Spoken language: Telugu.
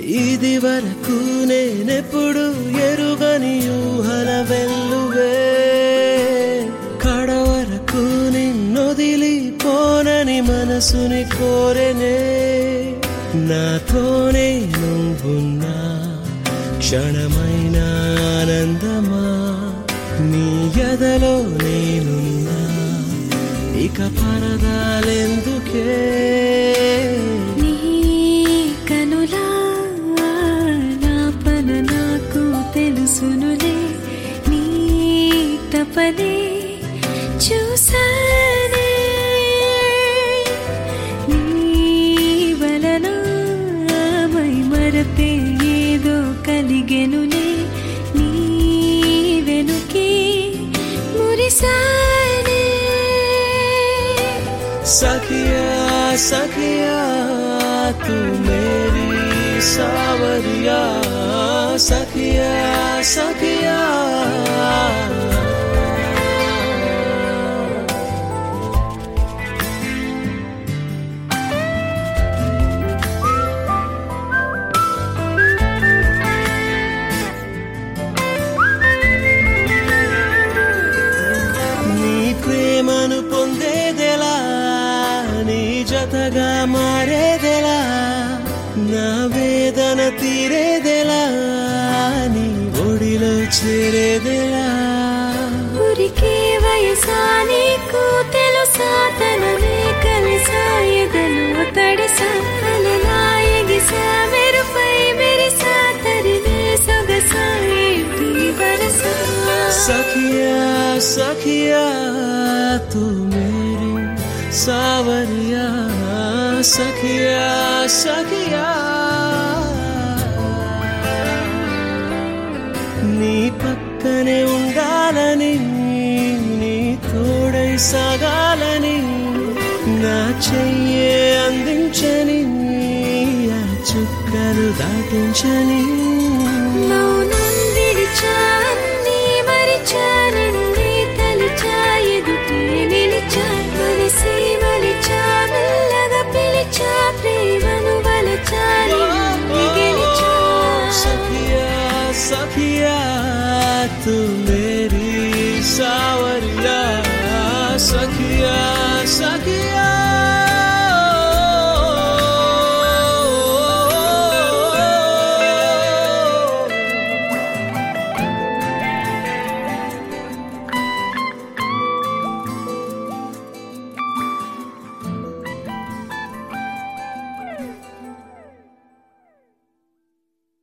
ఇది వరకు నేనెప్పుడు ఎరుగని ఊహల వెల్లువే కడ వరకు నిన్నొదిలి పోనని మనసుని కోరెనే నాతోనే నువ్వున్నా క్షణమైన ఆనందమా నీ ఎదలో నేనున్నా ఇక పరదాలెందుకే నీ కనులా నా పన నాకు తెలుసునులే నీ తపనే చూసానే నీ వలన మై మరపే ఏదో కలిగెనులే నీ వెనుకే మురిసానే सखिया सखिया तू मेरी सावरिया सखिया सखिया నీ ప్రేమను పొందేదెలా నీ జతగా మారేదెలా నా వేదన తీరేదెలా నీ ఒడిలో చేరేదెలా ఊరికే వయసా నీకు తెలుసా తననే కలిసా ఎదలో తడిసా అలలా ఎగిసా మెరుపై మెరిసా తరిమే సొగసా ఏంటి వరస सखिया सखिया तू मेरी सावरिया सखिया सखिया నీ పక్కనే ఉండాలని నీ తోడై సాగాలని నా చెయ్యే అందించని ఆ చుక్కలు దాటించని మౌనం విడిచా అన్నీ మరిచా నిన్నే తలిచా ఎదుటే నిలిచా కలిసి మలిచా మెల్లగా పిలిచా ప్రేమను వలచా నిన్ను గెలిచా सखिया सखिया तू मेरी सावरिया सखिया